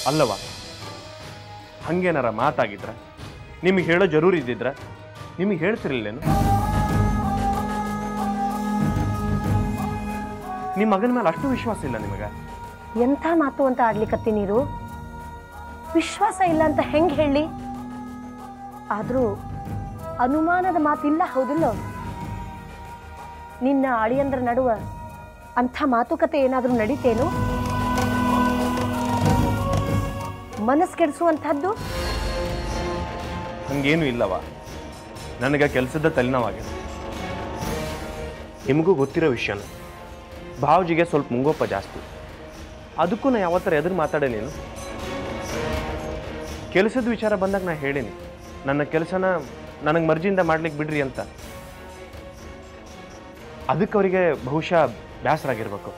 ಅಲ್ಲವಾ ಹಂಗೇನಾರ ಮಾತಾಗಿದ್ರ ನಿಮಗೆ ಹೇಳೋ ಜರೂರು ಇದ್ದಿದ್ರ ನಿಮಗೆ ಹೇಳ್ತಿರ್ಲಿಲ್ಲೇನು ನಿಮ್ಮ ಮಗನ ಮೇಲೆ ಅಷ್ಟು ವಿಶ್ವಾಸ ಇಲ್ಲ ನಿಮಗೆ ಎಂಥ ಮಾತು ಅಂತ ಆಡ್ಲಿಕತ್ತಿ ನೀರು ವಿಶ್ವಾಸ ಇಲ್ಲ ಅಂತ ಹೆಂಗ್ ಹೇಳಿ ಆದ್ರೂ ಅನುಮಾನದ ಮಾತಿಲ್ಲ ಹೌದಿಲ್ಲ ನಿನ್ನ ಅಳಿಯಂದ್ರ ನಡುವ ಅಂಥ ಮಾತುಕತೆ ಏನಾದ್ರೂ ನಡೀತೇನು ಮನಸ್ ಕೆಡಿಸುವಂಥದ್ದು ಹಂಗೇನು ಇಲ್ಲವ ನನಗೆ ಕೆಲಸದ ತಲೆನೋವಾಗಿದೆ ನಿಮಗೂ ಗೊತ್ತಿರೋ ವಿಷಯನ ಭಾವಜಿಗೆ ಸ್ವಲ್ಪ ಮುಂಗೋಪ ಜಾಸ್ತಿ ಅದಕ್ಕೂ ನಾ ಯಾವತ್ತರ ಎದುರು ಮಾತಾಡೇ ನೀನು ಕೆಲಸದ ವಿಚಾರ ಬಂದಾಗ ನಾ ಹೇಳೀನಿ ನನ್ನ ಕೆಲಸನ ನನಗೆ ಮರ್ಜಿಯಿಂದ ಮಾಡ್ಲಿಕ್ಕೆ ಬಿಡ್ರಿ ಅಂತ ಅದಕ್ಕೆ ಅವರಿಗೆ ಬಹುಶಃ ಬೇಸರ ಆಗಿರ್ಬೇಕು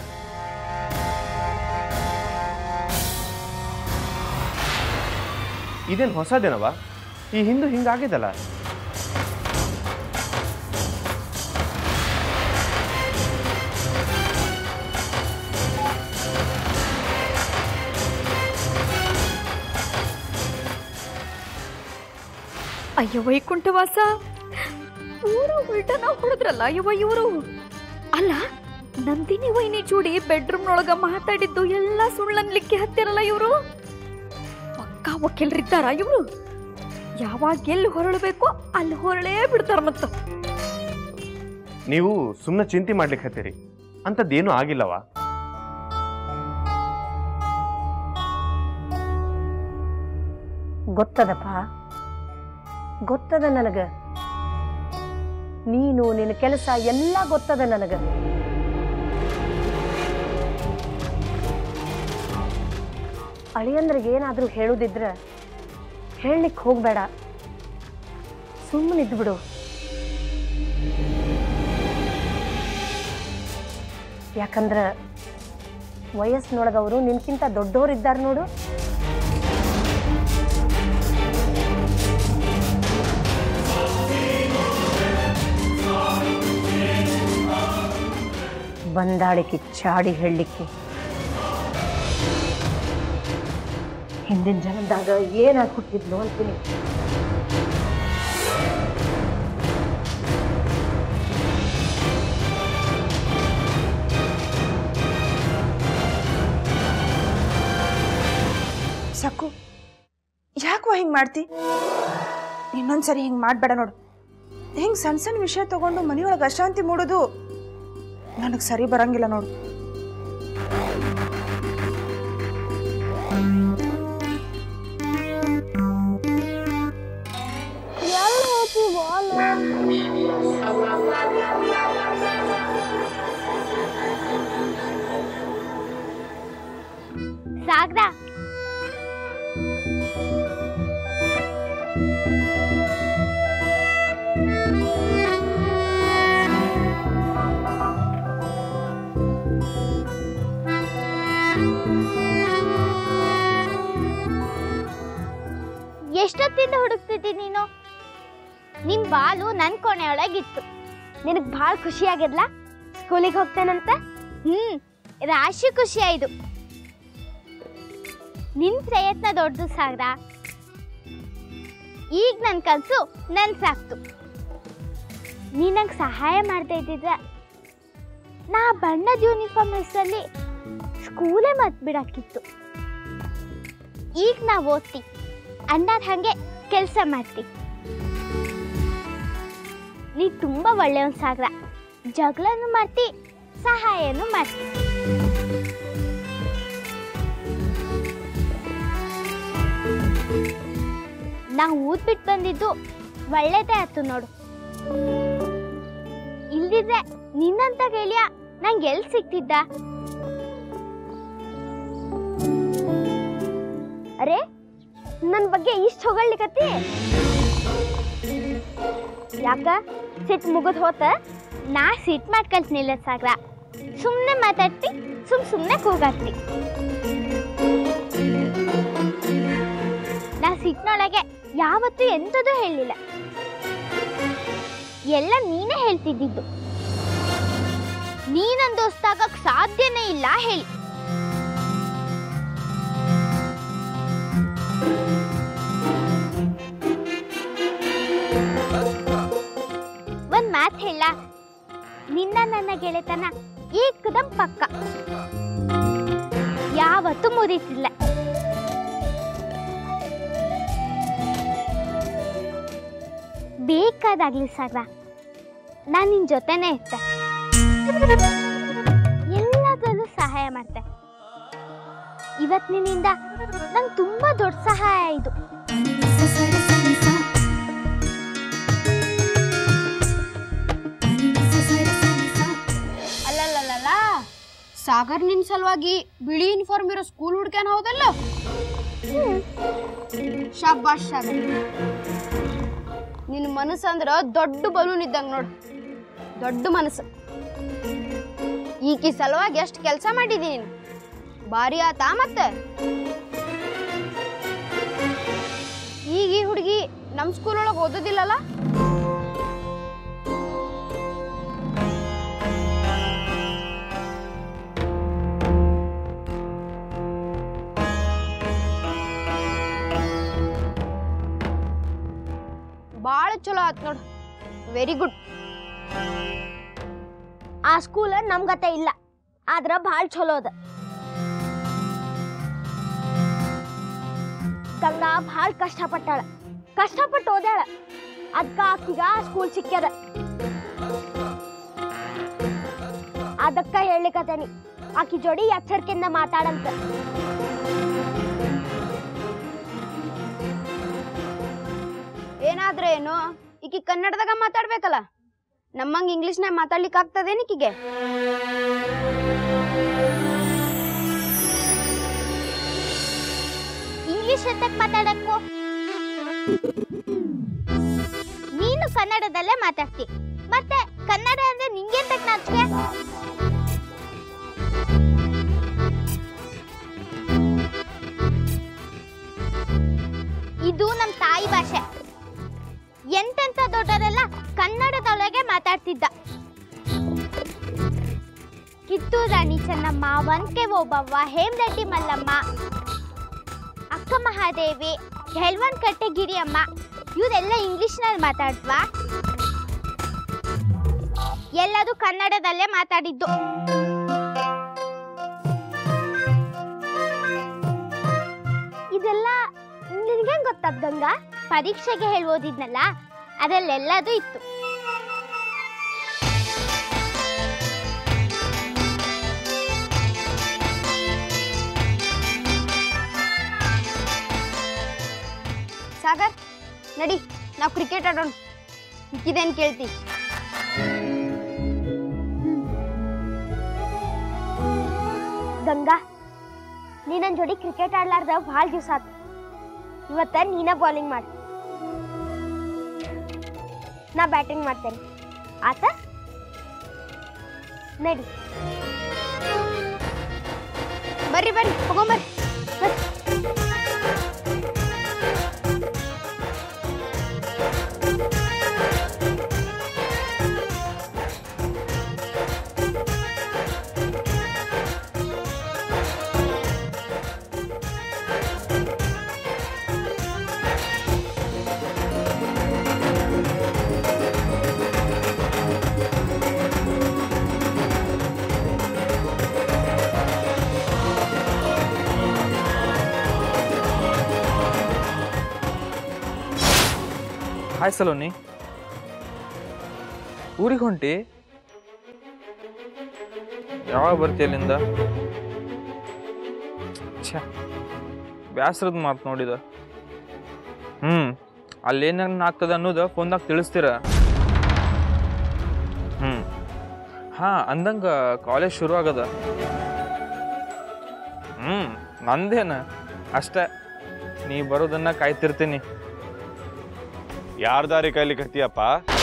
ಇದೇನು ಹೊಸದೇನವ ಈ ಹಿಂದೂ ಹಿಂಗಾಗಿದಲ್ಲ ಅಯ್ಯೋ ವೈಕುಂಠವಾಸ ಊರು ಉಲ್ಟನ ಹೊಡೆದ್ರಲ್ಲ ಅಯ್ಯವ್ವ ಇವರು ಅಲ್ಲ ನಂದಿನಿ ವೈನಿ ಜೋಡಿ ಬೆಡ್ರೂಮ್ನೊಳಗ ಮಾತಾಡಿದ್ದು ಎಲ್ಲ ಸುಳ್ಳನ್ಲಿಕ್ಕೆ ಹತ್ತಿರಲ್ಲ ಇವರು ಪಕ್ಕಾ ವಕೀಲರಿದ್ದಾರ ಇವರು ಯಾವಾಗ ಎಲ್ಲಿ ಹೊರಳಬೇಕೋ ಅಲ್ಲಿ ಹೊರಳೇ ಬಿಡ್ತಾರ ಮತ್ತ ನೀವು ಸುಮ್ಮನೆ ಚಿಂತೆ ಮಾಡ್ಲಿಕ್ಕೆ ಹತ್ತೀರಿ ಅಂಥದ್ದೇನೂ ಆಗಿಲ್ಲವಾ ಗೊತ್ತದಪ್ಪ ಗೊತ್ತದ ನನಗ ನೀನು ನಿನ್ನ ಕೆಲಸ ಎಲ್ಲ ಗೊತ್ತದ ನನಗ ಅಳಿಯಂದ್ರಿಗೆ ಏನಾದ್ರೂ ಹೇಳುದಿದ್ರ ಹೇಳಲಿಕ್ಕೆ ಹೋಗ್ಬೇಡ ಸುಮ್ಮನಿದ್ದು ಬಿಡು ಯಾಕಂದ್ರ ವಯಸ್ಸಿನೊಳಗ ಅವರು ನಿನ್ಕಿಂತ ದೊಡ್ಡೋರಿದ್ದಾರೆ ನೋಡು ಬಂದಾಳಿಕೆ ಚಾಡಿ ಹೇಳಲಿಕ್ಕೆ ಹಿಂದಿನ ಜನದಾಗ ಏನಾಗಿ ಹುಟ್ಟಿದ್ಲು ಅಂತೀನಿ ಸಾಕು ಯಾಕೋ ಹಿಂಗೆ ಮಾಡ್ತಿ ಇನ್ನೊಂದ್ಸರಿ ಹಿಂಗೆ ಮಾಡಬೇಡ ನೋಡು ಹಿಂಗೆ ಸಣ್ಣ ಸಣ್ಣ ವಿಷಯ ತಗೊಂಡು ಮನೆಯೊಳಗೆ ಅಶಾಂತಿ ಮೂಡೋದು ನನಗೆ ಸರಿ ಬರಂಗಿಲ್ಲ ನೋಡು ಸಾಗ್ದ ಎಷ್ಟೊತ್ತಿಂದ ಹುಡುಕ್ತಿದ್ದಿ ನೀನು ನಿನ್ ಬಾಲು ನನ್ ಕೊನೆಯೊಳಗಿತ್ತು ನಿನಗ್ ಭಾಳ ಖುಷಿ ಆಗಿದ್ಲ ಸ್ಕೂಲಿಗೆ ಹೋಗ್ತೇನಂತ ಹ್ಮ್ ರಾಶಿ ಖುಷಿ ಆಯ್ತು ನಿನ್ ಪ್ರಯತ್ನ ದೊಡ್ಡದು ಸಾಗ್ದ ಈಗ ನನ್ ಕಲ್ಸು ನನ್ ಸಾಕ್ತು ನೀ ನಂಗೆ ಸಹಾಯ ಮಾಡ್ತಾ ಇದ್ದಿದ್ರೆ ನಾ ಬಣ್ಣದ ಯೂನಿಫಾರ್ಮ್ ಹೆಸರಲ್ಲಿ ಸ್ಕೂಲೇ ಮತ್ ಬಿಡಾಕಿತ್ತು ಈಗ ನಾ ಓದ್ತಿ ಅಣ್ಣಾದ ಹಂಗೆ ಕೆಲಸ ಮಾಡ್ತಿ ನೀ ತುಂಬಾ ಒಳ್ಳೆಯವನ್ ಸಾಗ್ರ ಜಗಳನು ಮಾಡ್ತಿ ಸಹಾಯನೂ ಮಾಡ್ತಿ ನಾ ಊದ್ ಬಿಟ್ಟು ಬಂದಿದ್ದು ಒಳ್ಳೇದೇ ಆಯ್ತು ನೋಡು ಇಲ್ದಿದ್ರೆ ನಿನ್ನಂತ ಗೆಳೆಯ ನಂಗೆ ಎಲ್ಲಿ ಸಿಕ್ತಿದ್ದ ಅರೆ ನನ್ನ ಬಗ್ಗೆ ಇಷ್ಟು ಹೊಗಳಿಕತ್ತಿ ಯಾಕ ಸಿಟ್ ಮುಗಿದ್ ಹೋತ ನಾ ಸಿಟ್ ಮಾಡ್ಕಲ್ತಿನಿಲ್ಲ ಸಾಗ್ರ ಸುಮ್ಮನೆ ಮಾತಾಡ್ತಿ ಸುಮ್ ಸುಮ್ಮನೆ ಕೂಗಾಡ್ತಿ ನಾ ಸಿಟ್ನೊಳಗೆ ಯಾವತ್ತೂ ಎಂಥದೂ ಹೇಳಿಲ್ಲ ಎಲ್ಲ ನೀನೇ ಹೇಳ್ತಿದ್ದಿದ್ದು ನೀನನ್ ದೋಸ್ತಾಗಕ್ ಸಾಧ್ಯನೇ ಇಲ್ಲ ಹೇಳಿ ಒಂದ್ ಮಾತ್ ಹೇಳ ನಿನ್ನ ನನ್ನ ಗೆಳೆತನ ಏಕದಂ ಪಕ್ಕ ಯಾವತ್ತೂ ಮುರಿತಿಲ್ಲ ಬೇಕಾದಾಗ್ಲಿ ಸರ್ವ ನಾನ್ ನಿನ್ ಜೊತೆನೆ ಇರ್ತೆ ಎಲ್ಲದರಲ್ಲೂ ಸಹಾಯ ಮಾಡ್ತೆ ಇವತ್ತಿನಿಂದ ನಂಗೆ ತುಂಬಾ ದೊಡ್ಡ ಸಹಾಯ ಇದು ಅಲ್ಲಲ್ಲಲ್ಲ ಸಾಗರ್ ನಿನ್ ಸಲುವಾಗಿ ಬಿಳಿ ಯೂನಿಫಾರ್ಮ್ ಇರೋ ಸ್ಕೂಲ್ ಹುಡ್ಕ್ಯಾನ ಹೌದಲ್ಲ ಶಾಬಾಷ್ ಸಾಗರ್ ನಿನ್ನ ಮನಸ್ಸು ಅಂದ್ರ ದೊಡ್ಡ ಬಲೂನ್ ಇದ್ದಂಗ ನೋಡು ದೊಡ್ಡ ಮನಸ್ಸು ಈಕಿ ಸಲುವಾಗಿ ಎಷ್ಟು ಕೆಲಸ ಮಾಡಿದೀನಿ ನೀನು ಭಾರಿ ಆತಾ ಮತ್ತೆ ಈಗ ಈ ಹುಡುಗಿ ನಮ್ಮ ಸ್ಕೂಲ್ ಒಳಗೆ ಓದೋದಿಲ್ಲಲ್ಲ ಭಾಳ ಚಲೋ ಆತ್ ನೋಡು ವೆರಿ ಗುಡ್ ಆ ಸ್ಕೂಲ್ ನಮ್ಗತೆ ಇಲ್ಲ ಆದ್ರ ಭಾಳ ಚಲೋ ಅದ ಗಂಗಾ ಭಾಳ ಕಷ್ಟಪಟ್ಟಾಳ ಕಷ್ಟಪಟ್ಟು ಓದ್ಯಾಳ ಅದ್ಕ ಆಕಿಗ ಆ ಸ್ಕೂಲ್ ಸಿಕ್ಕ್ಯದ ಅದಕ್ಕ ಹೇಳಿಕತೇನಿ ಆಕಿ ಜೋಡಿ ಎಚ್ಚರಿಕೆಯಿಂದ ಮಾತಾಡಂತ ಏನಾದ್ರೆ ಏನು ಈಕಿ ಕನ್ನಡದಾಗ ಮಾತಾಡ್ಬೇಕಲ್ಲ ನಮ್ಮಂಗ್ ಇಂಗ್ಲಿಷ್ನಾಗ ಮಾತಾಡ್ಲಿಕ್ಕೆ ಆಗ್ತದೇನಿಕಿಗೆ ಇಂಗ್ಲಿಷ್ ಎಂತಕ್ ಮಾತಾಡಕ್ಕೂ ನೀನು ಕನ್ನಡದಲ್ಲೇ ಮಾತಾಡ್ತಿ ಮತ್ತೆ ಕನ್ನಡ ಅಂದ್ರೆ ನಿಂಗೆಂತಕ್ ನಾಚಿಕೆ ಇದು ನಮ್ ತಾಯಿ ಭಾಷೆ ಎಂತೆಂತ ದೊಡ್ಡರೆಲ್ಲ ಕನ್ನಡದೊಳಗೆ ಮಾತಾಡ್ತಿದ್ದ ಕಿತ್ತೂರು ರಾಣಿ ಚೆನ್ನಮ್ಮ ವಂಕೆ ಓಬವ್ವ ಹೇಮರೆಡ್ಡಿ ಮಲ್ಲಮ್ಮ ಅಕ್ಕ ಮಹಾದೇವಿ ಹೆಲ್ವನ್ ಕಟ್ಟೆ ಗಿರಿಯಮ್ಮ ಇವರೆಲ್ಲ ಇಂಗ್ಲಿಷ್ನಲ್ಲಿ ಮಾತಾಡ್ವಾ ಎಲ್ಲದು ಕನ್ನಡದಲ್ಲೇ ಮಾತಾಡಿದ್ದು ಇದೆಲ್ಲ ನಿನ್ಗೆ ಗೊತ್ತಾದ್ ಗಂಗಾ ಪರೀಕ್ಷೆಗೆ ಹೇಳ್ಬೋದಿದ್ನಲ್ಲ ಅದರಲ್ಲೆಲ್ಲದೂ ಇತ್ತು ಸಾಗರ್ ನಡಿ ನಾವು ಕ್ರಿಕೆಟ್ ಆಡೋಣ ಇಕ್ಕಿದೇನ್ ಕೇಳ್ತಿ ಗಂಗಾ ನೀ ನನ್ನ ಜೋಡಿ ಕ್ರಿಕೆಟ್ ಆಡ್ಲಾರ್ದ ಭಾಳ ದಿವಸ ಆತು ಇವತ್ತ ನೀನ ಬೌಲಿಂಗ್ ಮಾಡು ನಾ ಬ್ಯಾಟಿಂಗ್ ಮಾಡ್ತೇನೆ ಆತ ನಡಿ ಬರ್ರಿ ಬರ್ರಿ ಹೋಗೊಂಬರ್ರಿ ಹಾಯ್ ಸಲೋನಿ ಊರಿಗೆ ಹೊಂಟಿ ಯಾವಾಗ ಬರ್ತಿ ಅಲ್ಲಿಂದ ಛ ಬ್ಯಾಸ್ರದ ಮಾತು ನೋಡಿದ ಹ್ಞೂ ಅಲ್ಲೇನೇನು ಆಗ್ತದ ಅನ್ನೋದು ಫೋನ್ದಾಗ ತಿಳಿಸ್ತೀರ ಹ್ಞೂ ಹಾಂ ಅಂದಂಗ ಕಾಲೇಜ್ ಶುರು ಆಗದ ಹ್ಞೂ ನಂದೇನ ಅಷ್ಟೇ ನೀ ಬರೋದನ್ನ ಕಾಯ್ತಿರ್ತೀನಿ ಯಾರ ದಾರಿ ಕೈಲಿ ಕತ್ತೀಯಪ್ಪ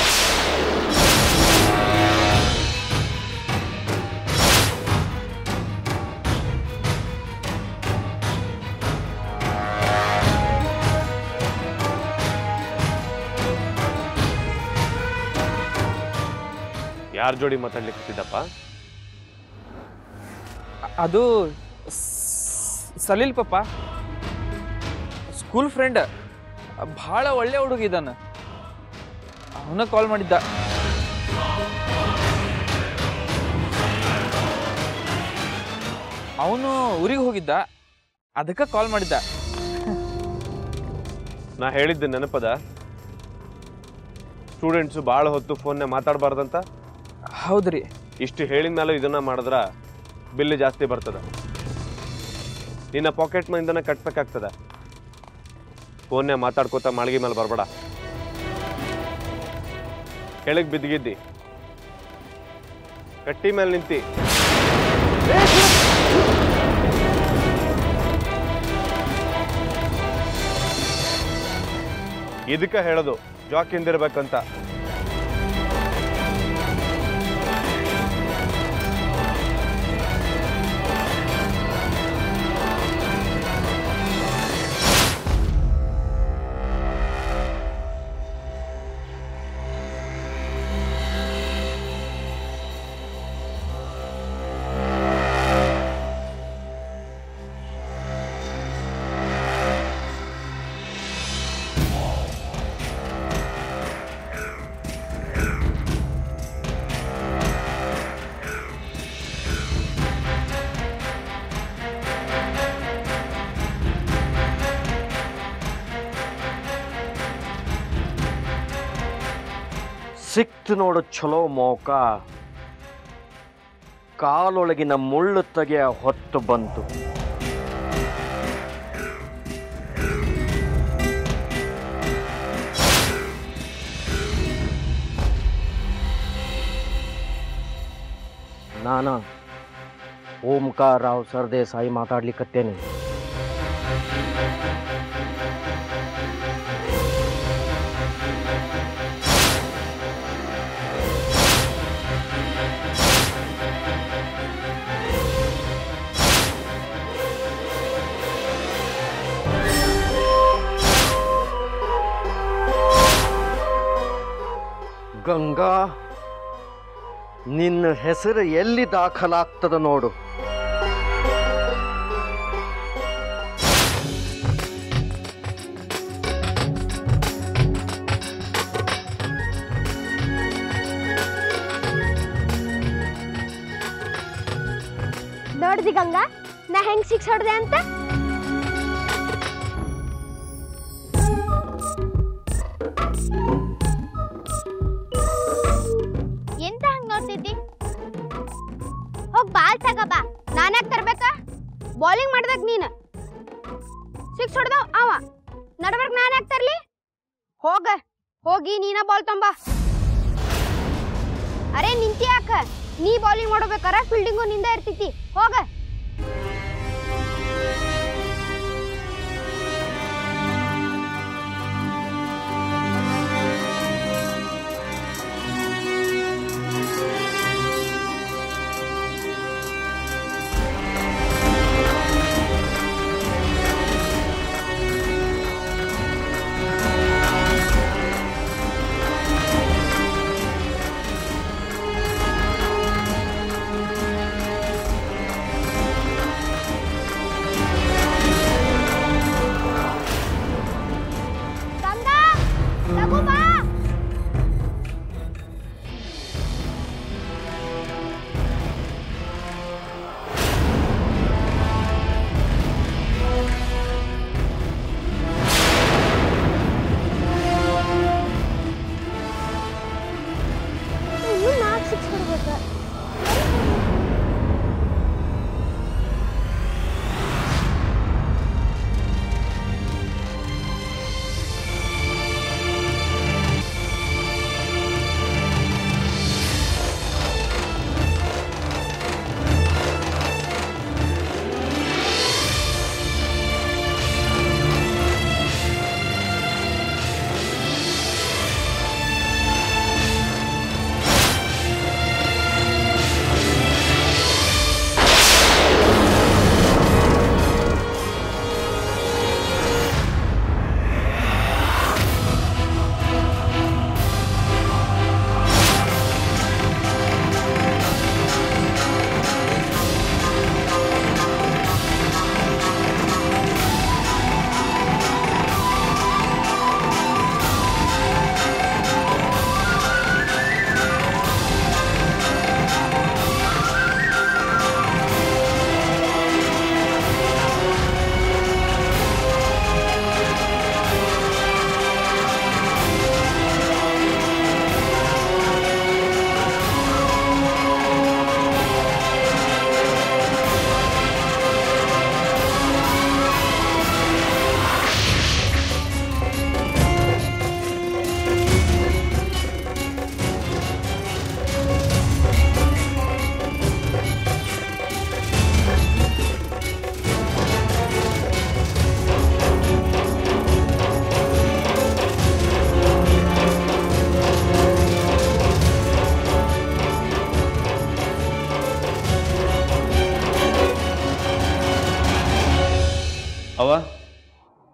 ಯಾರ ಜೋಡಿ ಮಾತಾಡ್ಲಿಕ್ಕೆ ಹತ್ತಿದ್ದಪ್ಪ ಅದು ಸ್- ಸಲೀಲ್ ಪಪ್ಪ ಸ್ಕೂಲ್ ಫ್ರೆಂಡ್ ಭಾಳ ಒಳ್ಳೆ ಹುಡುಗ ಇದ್ದಾನ ಅವನ ಕಾಲ್ ಮಾಡಿದ್ದ ಅವನು ಊರಿಗೆ ಹೋಗಿದ್ದ ಅದಕ್ಕೆ ಕಾಲ್ ಮಾಡಿದ್ದ ನಾ ಹೇಳಿದ್ದೆ ನೆನಪದ ಸ್ಟೂಡೆಂಟ್ಸು ಭಾಳ ಹೊತ್ತು ಫೋನ್ನೇ ಮಾತಾಡಬಾರ್ದಂತ ಹೌದ್ರಿ ಇಷ್ಟು ಹೇಳಿದ ಮೇಲೆ ಇದನ್ನ ಮಾಡಿದ್ರ ಬಿಲ್ ಜಾಸ್ತಿ ಬರ್ತದ ನಿನ್ನ ಪಾಕೆಟ್ ಮನಿಂದನ ಕಟ್ಬೇಕಾಗ್ತದ ಫೋನ್ನೇ ಮಾತಾಡ್ಕೋತ ಮಾಳಿಗೆ ಮೇಲೆ ಬರಬೇಡ ಕೆಳಗೆ ಬಿದ್ದಿಗಿದ್ದಿ ಕಟ್ಟಿ ಮೇಲೆ ನಿಂತಿ ಇದಕ್ಕ ಹೇಳೋದು ಜಾಕಿಂದಿರ್ಬೇಕಂತ ಸಿಕ್ತು ನೋಡು ಚಲೋ ಮೌಕ ಕಾಲೊಳಗಿನ ಮುಳ್ಳು ತೆಗೆಯ ಹೊತ್ತು ಬಂತು ನಾನ ಓಂಕಾರ ರಾವ್ ಸರ್ದೇಸಾಯಿ ಮಾತಾಡ್ಲಿಕ್ಕತ್ತೇನೆ ಗಂಗಾ ನಿನ್ನ ಹೆಸರು ಎಲ್ಲಿ ದಾಖಲಾಗ್ತದ ನೋಡು ನೋಡ್ದಿ ಗಂಗಾ ನಾ ಹೆಂಗ್ ಸಿಕ್ಸ್ ಹೊಡ್ದೆ ಅಂತ ಎಂತ ಹಂಗ್ ನೋಡ್ತಿದ್ದಿ ಹೋಗ್ ಬಾಲ್ ತಗ ಬಾ ನಾನ್ಯಾಕ್ ತರ್ಬೇಕಾ ಬೌಲಿಂಗ್ ಮಾಡ್ದಾಗ ನೀನು ಸಿಕ್ಸ್ ಹೊಡ್ದವ್ ಅವ ನಡ್ಬರ್ಕ್ ನಾನ್ ಯಾಕೆ ತರ್ಲಿ ಹೋಗ ಹೋಗಿ ನೀನ ಬಾಲ್ ತೊಂಬ ಅರೆ ನಿಂತಿ ಯಾಕ ನೀ ಬೌಲಿಂಗ್ ಮಾಡ್ಬೇಕಾರ ಫೀಲ್ಡಿಂಗು ನಿಂದ ಇರ್ತೈತಿ ಹೋಗ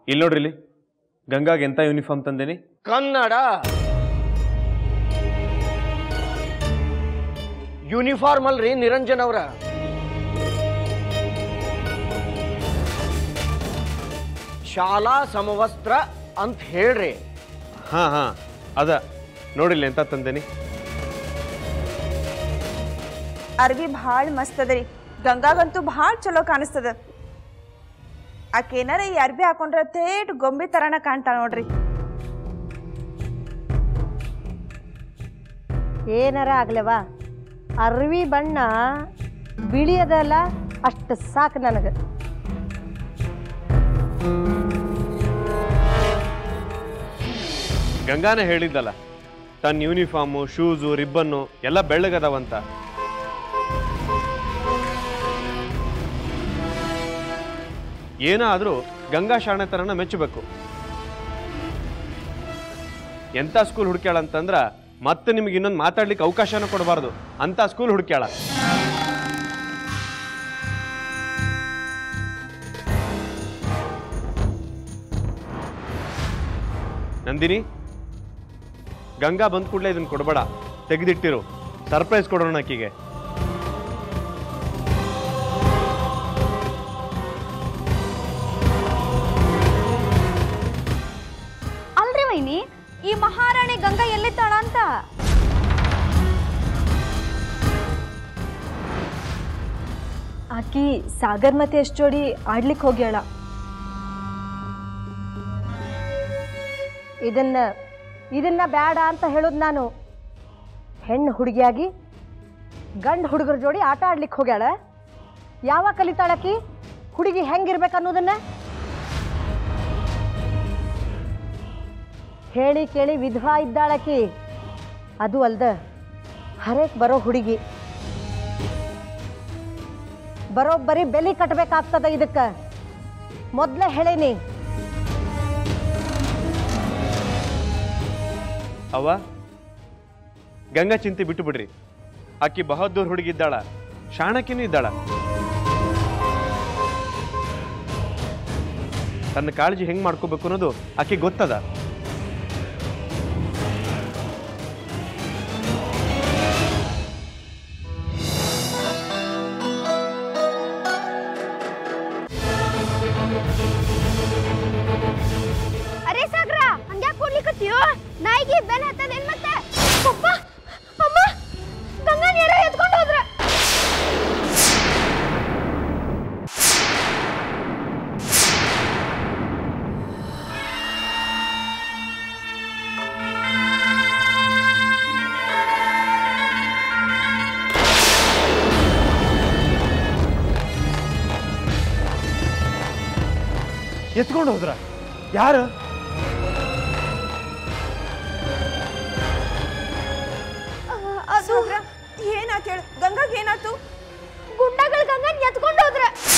ಇಲ್ಲಿ ನೋಡ್ರಿ ಇಲ್ಲಿ ಗಂಗಾಗೆ ಎಂತ ಯೂನಿಫಾರ್ಮ್ ತಂದೇನಿ ಕನ್ನಡ ಯೂನಿಫಾರ್ಮ್ ಅಲ್ರಿ ನಿರಂಜನ್ ಅವ್ರ ಶಾಲಾ ಸಮವಸ್ತ್ರ ಅಂತ ಹೇಳ್ರಿ ಹಾ ಹಾ ಅದ ನೋಡಿಲ್ಲ ಎಂತ ತಂದೇನಿ ಅರ್ವಿ ಭಾಳ ಮಸ್ತ್ ಅದ ರೀ ಗಂಗಾಗಂತೂ ಭಾಳ ಚಲೋ ಕಾಣಿಸ್ತದ ಆಕೇನಾರ ಈ ಅರ್ಬಿ ಹಾಕೊಂಡ್ರ ತೇಟ್ ಗೊಂಬೆ ತರನ ಕಾಣ್ತಾಳ ನೋಡ್ರಿ ಏನಾರ ಆಗ್ಲವಾ ಅರ್ವಿ ಬಣ್ಣ ಬಿಳಿಯದಲ್ಲ ಅಷ್ಟು ಸಾಕು ನನಗೆ ಗಂಗಾನೇ ಹೇಳಿದ್ದಲ್ಲ ತನ್ನ ಯೂನಿಫಾರ್ಮು ಶೂಸು ರಿಬ್ಬನ್ನು ಎಲ್ಲ ಬೆಳ್ಳಗದವಂತ ಏನಾದರೂ ಗಂಗಾ ಶಾಣೆತನನ ಮೆಚ್ಚಬೇಕು ಎಂಥ ಸ್ಕೂಲ್ ಹುಡುಕ್ಯಾಳ ಅಂತಂದ್ರ ಮತ್ತೆ ನಿಮ್ಗೆ ಇನ್ನೊಂದು ಮಾತಾಡ್ಲಿಕ್ಕೆ ಅವಕಾಶನ ಕೊಡಬಾರ್ದು ಅಂತ ಸ್ಕೂಲ್ ಹುಡುಕ್ಯಾಳ ನಂದಿನಿ ಗಂಗಾ ಬಂದ ಕೂಡಲೇ ಇದನ್ನ ಕೊಡಬೇಡ ತೆಗೆದಿಟ್ಟಿರು ಸರ್ಪ್ರೈಸ್ ಕೊಡೋಣ ಆಕಿಗೆ ಅಲ್ರಿ ವೈನಿ ಈ ಮಹಾರಾಣಿ ಗಂಗಾ ಎಲ್ಲಿದ್ದಾಳ ಅಂತ ಆಕಿ ಸಾಗರ್ ಮತ್ತೆ ಎಷ್ಟು ಜೋಡಿ ಆಡ್ಲಿಕ್ಕೆ ಹೋಗ್ಯಾಳ ಇದನ್ನ ಇದನ್ನ ಬೇಡ ಅಂತ ಹೇಳೋದು ನಾನು ಹೆಣ್ಣು ಹುಡುಗಿಯಾಗಿ ಗಂಡು ಹುಡುಗರ ಜೋಡಿ ಆಟ ಆಡ್ಲಿಕ್ಕೆ ಹೋಗ್ಯಾಳ ಯಾವಾಗ ಕಲಿತಾಳಕಿ ಹುಡುಗಿ ಹೆಂಗಿರ್ಬೇಕು ಅನ್ನೋದನ್ನ ಹೇಳಿ ಕೇಳಿ ವಿಧವಾ ಇದ್ದಾಳಕಿ ಅದು ಅಲ್ದ ಹರೇಕ್ ಬರೋ ಹುಡುಗಿ ಬರೋಬ್ಬರಿ ಬೆಲೆ ಕಟ್ಟಬೇಕಾಗ್ತದ ಇದಕ್ಕೆ ಮೊದಲೇ ಹೇಳೇನಿ ಅವ್ವ ಗಂಗಾ ಚಿಂತೆ ಬಿಟ್ಟು ಬಿಡ್ರಿ ಆಕಿ ಬಹದ್ದೂರ್ ಹುಡುಗಿದ್ದಾಳ ಶಾಣಕಿನೂ ಇದ್ದಾಳ ತನ್ನ ಕಾಳಜಿ ಹೆಂಗ್ ಮಾಡ್ಕೋಬೇಕು ಅನ್ನೋದು ಆಕೆ ಗೊತ್ತದ ಅರೆ ಸಾಗ್ರ ಹಂಗ್ಯಾಕ್ ಕೊಡ್ಲಿಕತ್ತೀಯೋ ನಾಯಿಗೆ ಬೆನ್ ಹತ್ತದೇನ್ ಮತ್ತೆ ಪಪ್ಪ ಅಮ್ಮ ಗಂಗನ್ ಯಾರೋ ಎತ್ಕೊಂಡು ಹೋದ್ರ ಎತ್ಕೊಂಡು ಹೋದ್ರ ಯಾರು ಸಾಗ್ರ, ಏನಾತ್ ಹೇಳು ಗಂಗಾಗ್ ಏನಾತು ಗುಂಡಗಳು ಗಂಗನ್ ಎತ್ಕೊಂಡು ಹೋದ್ರ